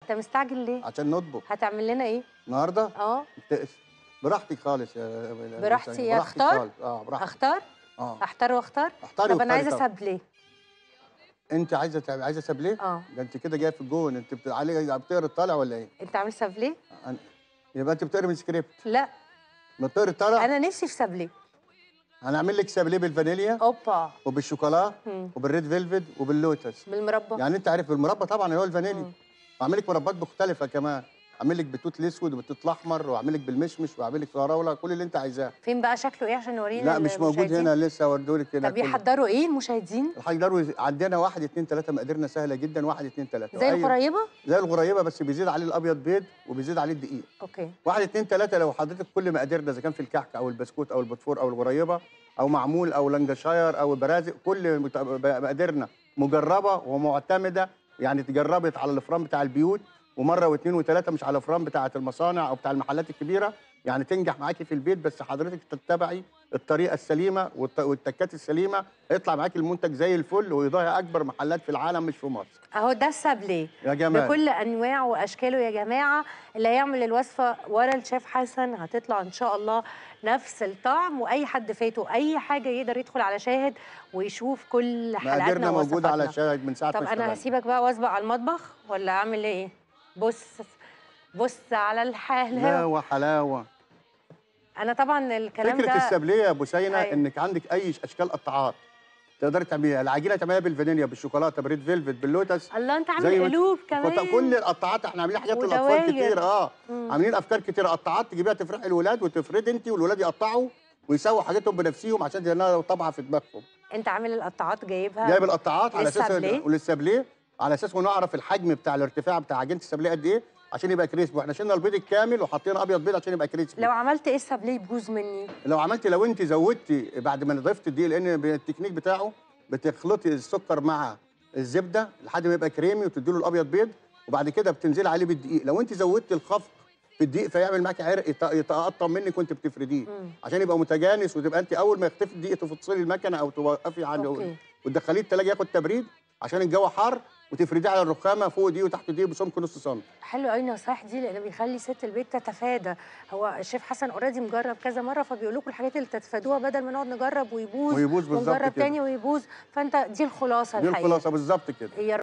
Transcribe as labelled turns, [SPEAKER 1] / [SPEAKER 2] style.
[SPEAKER 1] انت مستعجل ليه
[SPEAKER 2] عشان نطبخ
[SPEAKER 1] هتعمل لنا ايه
[SPEAKER 2] النهارده
[SPEAKER 1] اه
[SPEAKER 2] ت- براحتك خالص يا
[SPEAKER 1] براحتي
[SPEAKER 2] براحتك
[SPEAKER 1] يا اختار؟
[SPEAKER 2] خالص. اه براحتك
[SPEAKER 1] اختار
[SPEAKER 2] اه
[SPEAKER 1] احتار واختار
[SPEAKER 2] اختاري
[SPEAKER 1] طب انا
[SPEAKER 2] واختاري
[SPEAKER 1] عايزه
[SPEAKER 2] طبعا.
[SPEAKER 1] سابليه
[SPEAKER 2] انت عايزه تعمل عايزه سابليه
[SPEAKER 1] اه
[SPEAKER 2] ده انت كده جايه في الجون انت بت... علي بتقري الطالع ولا ايه
[SPEAKER 1] انت عامل سابليه
[SPEAKER 2] أنا... يبقى انت بتقري من سكريبت
[SPEAKER 1] لا
[SPEAKER 2] ما بتقري الطالع
[SPEAKER 1] انا نفسي في سابليه
[SPEAKER 2] هنعمل لك سابليه بالفانيليا
[SPEAKER 1] اوبا
[SPEAKER 2] وبالشوكولا
[SPEAKER 1] مم.
[SPEAKER 2] وبالريد فيلفت وباللوتس
[SPEAKER 1] بالمربى
[SPEAKER 2] يعني انت عارف بالمربى طبعا اللي هو الفانيلي
[SPEAKER 1] مم.
[SPEAKER 2] واعمل لك مربات مختلفه كمان اعمل لك بالتوت الاسود وبالتوت الاحمر واعمل لك بالمشمش واعمل لك فراوله كل اللي انت عايزاه
[SPEAKER 1] فين بقى شكله ايه عشان نورينا
[SPEAKER 2] لا مش موجود
[SPEAKER 1] المشاهدين؟
[SPEAKER 2] هنا لسه هوردهولك هنا
[SPEAKER 1] طب
[SPEAKER 2] كله.
[SPEAKER 1] يحضروا ايه المشاهدين
[SPEAKER 2] هيقدروا يز- عندنا واحد اتنين تلاته مقاديرنا سهله جدا واحد اتنين تلاته
[SPEAKER 1] زي
[SPEAKER 2] وأي-
[SPEAKER 1] القريبه
[SPEAKER 2] زي الغريبه بس بيزيد عليه الابيض بيض وبيزيد عليه الدقيق
[SPEAKER 1] اوكي
[SPEAKER 2] واحد اتنين تلاته لو حضرتك كل مقاديرنا اذا كان في الكحك او البسكوت او البطفور او الغريبه او معمول او لانجشاير او البرازق كل مت- مقاديرنا مجربه ومعتمده يعني اتجربت على الافران بتاع البيوت ومره واثنين وثلاثه مش على الافران بتاعه المصانع او بتاع المحلات الكبيره يعني تنجح معاكي في البيت بس حضرتك تتبعي الطريقه السليمه والت- والتكات السليمه هيطلع معاكي المنتج زي الفل ويضاهي اكبر محلات في العالم مش في مصر
[SPEAKER 1] اهو ده السابليه
[SPEAKER 2] يا جماعه
[SPEAKER 1] بكل انواعه واشكاله يا جماعه اللي هيعمل الوصفه ورا الشيف حسن هتطلع ان شاء الله نفس الطعم واي حد فاته اي حاجه يقدر يدخل على شاهد ويشوف كل حلقاتنا
[SPEAKER 2] مقاديرنا موجوده على
[SPEAKER 1] ووصفاتنا.
[SPEAKER 2] الشاهد من ساعه
[SPEAKER 1] طب
[SPEAKER 2] ما
[SPEAKER 1] انا
[SPEAKER 2] اشتغلنا.
[SPEAKER 1] هسيبك بقى واسبق على المطبخ ولا اعمل ايه بص بص على
[SPEAKER 2] لا
[SPEAKER 1] الحلاوه
[SPEAKER 2] وحلاوه
[SPEAKER 1] انا طبعا الكلام
[SPEAKER 2] فكره
[SPEAKER 1] ده
[SPEAKER 2] السابليه يا ابو سينا
[SPEAKER 1] أيوة.
[SPEAKER 2] انك عندك اي اشكال قطاعات تقدري تعمليها العجينه تعمليها بالفانيليا بالشوكولاته بريد فيلفت باللوتس
[SPEAKER 1] الله انت عامل
[SPEAKER 2] زي ما-
[SPEAKER 1] قلوب كمان
[SPEAKER 2] كت- كل القطاعات احنا عاملين حاجات
[SPEAKER 1] ودواير.
[SPEAKER 2] للاطفال كتير اه
[SPEAKER 1] مم.
[SPEAKER 2] عاملين افكار كتير قطاعات تجيبيها تفرحي الولاد وتفردي انت والولاد يقطعوا ويسووا حاجاتهم بنفسهم عشان لانها طبعا في دماغهم
[SPEAKER 1] انت عامل القطاعات جايبها
[SPEAKER 2] جايب القطاعات على اساس
[SPEAKER 1] للسابليه؟
[SPEAKER 2] وللسابليه على اساس ونعرف الحجم بتاع الارتفاع بتاع عجينه السابليه قد ايه عشان يبقى كريسبي واحنا شلنا البيض الكامل وحطينا ابيض بيض عشان يبقى كريسبي
[SPEAKER 1] لو عملت ايه السابليه يبوظ مني
[SPEAKER 2] لو عملت لو انت زودتي بعد ما ضفت الدقيق لان التكنيك بتاعه بتخلطي السكر مع الزبده لحد ما يبقى كريمي وتدي له الابيض بيض وبعد كده بتنزلي عليه بالدقيق لو انت زودتي الخفق في الدقيق فيعمل معاكي عرق يت- يتقطم منك وانت بتفرديه
[SPEAKER 1] مم.
[SPEAKER 2] عشان يبقى متجانس وتبقى انت اول ما يختفي الدقيق تفصلي المكنه او توقفي عند
[SPEAKER 1] أوكي.
[SPEAKER 2] وتدخليه التلاجه ياخد تبريد عشان الجو حار وتفرديه على الرخامه فوق دي وتحت دي بسمك نص سم
[SPEAKER 1] حلو قوي النصايح دي لان بيخلي ست البيت تتفادى هو الشيف حسن اوريدي مجرب كذا مره فبيقول لكم الحاجات اللي تتفادوها بدل ما نقعد نجرب ويبوظ
[SPEAKER 2] ويبوظ بالظبط
[SPEAKER 1] ونجرب
[SPEAKER 2] كده
[SPEAKER 1] تاني ويبوظ فانت دي الخلاصه
[SPEAKER 2] دي
[SPEAKER 1] الحقيقه
[SPEAKER 2] الخلاصه بالظبط كده
[SPEAKER 1] هي